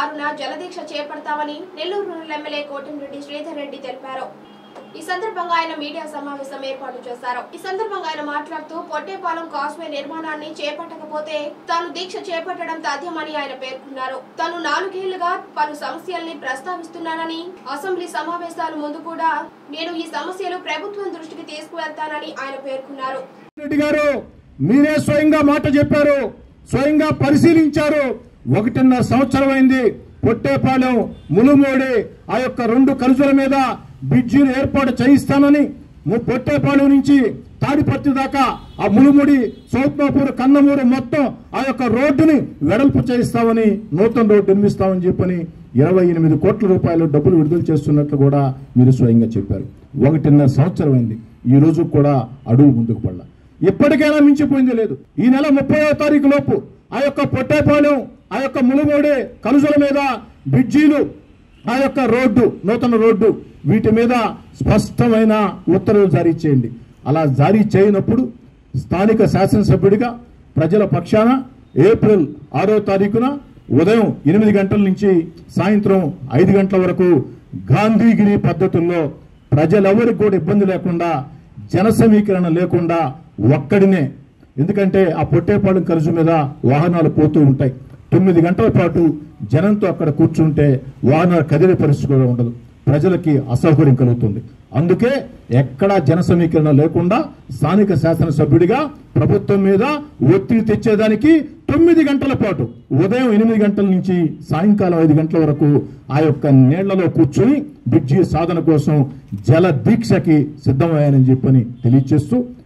ఆరున జలదీక్ష చేపడతామని నెల్లూరు రూరల్ ఎమ్మెల్యే కోటంరెడ్డి శ్రీధర్ రెడ్డి తెలిపారు ఈ సందర్భంగా ఆయన మీడియా సమావేశం ఏర్పాటు చేశారు ఈ సందర్భంగా ఆయన మాట్లాడుతూ పొట్టేపాలెం కాస్వే నిర్మాణాన్ని చేపట్టకపోతే తాను దీక్ష చేపట్టడం తథ్యమని ఆయన పేర్కొన్నారు తాను నాలుగేళ్లుగా పలు సమస్యల్ని ప్రస్తావిస్తున్నానని అసెంబ్లీ సమావేశాల ముందు కూడా నేను ఈ సమస్యలు ప్రభుత్వం దృష్టికి తీసుకువెళ్తానని ఆయన పేర్కొన్నారు రెడ్డి గారు మీరే స్వయంగా మాట చెప్పారు స్వయంగా పరిశీలించారు ఒకటిన్నర సంవత్సరం అయింది పొట్టేపాలెం ములుమోడి ఆ యొక్క రెండు కలుజుల మీద బ్రిడ్జిలు ఏర్పాటు చేయిస్తానని ము- పొట్టేపాలెం నుంచి తాడిపత్రి దాకా ఆ ములుముడి సౌత్మాపూర్ కన్నమూరు మొత్తం ఆ యొక్క రోడ్డుని వెడల్పు చేయిస్తామని నూతన రోడ్డు నిర్మిస్తామని చెప్పని ఇరవై ఎనిమిది కోట్ల రూపాయలు డబ్బులు విడుదల చేస్తున్నట్లు కూడా మీరు స్వయంగా చెప్పారు ఒకటిన్నర సంవత్సరం అయింది ఈ రోజు కూడా అడుగు ముందుకు పడలా ఇప్పటికైనా మించిపోయింది లేదు ఈ నెల ముప్పై తారీఖు లోపు ఆ యొక్క పొట్టేపాలెం ఆ యొక్క ములుగోడే కలుజల మీద బ్రిడ్జీలు ఆ యొక్క రోడ్డు నూతన రోడ్డు వీటి మీద స్పష్టమైన ఉత్తర్వులు జారీ చేయండి అలా జారీ చేయనప్పుడు స్థానిక శాసనసభ్యుడిగా ప్రజల పక్షాన ఏప్రిల్ ఆరో తారీఖున ఉదయం ఎనిమిది గంటల నుంచి సాయంత్రం ఐదు గంటల వరకు గాంధీగిరి పద్ధతుల్లో ప్రజలెవరికి కూడా ఇబ్బంది లేకుండా జన సమీకరణ లేకుండా ఒక్కడినే ఎందుకంటే ఆ పొట్టేపాలెం కలుసు మీద వాహనాలు పోతూ ఉంటాయి తొమ్మిది గంటల పాటు జనంతో అక్కడ కూర్చుంటే వాహనాలు కదిలే పరిస్థితి కూడా ఉండదు ప్రజలకి అసౌకర్యం కలుగుతుంది అందుకే ఎక్కడా జన సమీకరణ లేకుండా స్థానిక శాసనసభ్యుడిగా ప్రభుత్వం మీద ఒత్తిడి తెచ్చేదానికి తొమ్మిది గంటల పాటు ఉదయం ఎనిమిది గంటల నుంచి సాయంకాలం ఐదు గంటల వరకు ఆ యొక్క నీళ్లలో కూర్చుని బ్రిడ్జి సాధన కోసం జల దీక్షకి సిద్ధమయ్యానని చెప్పని తెలియజేస్తూ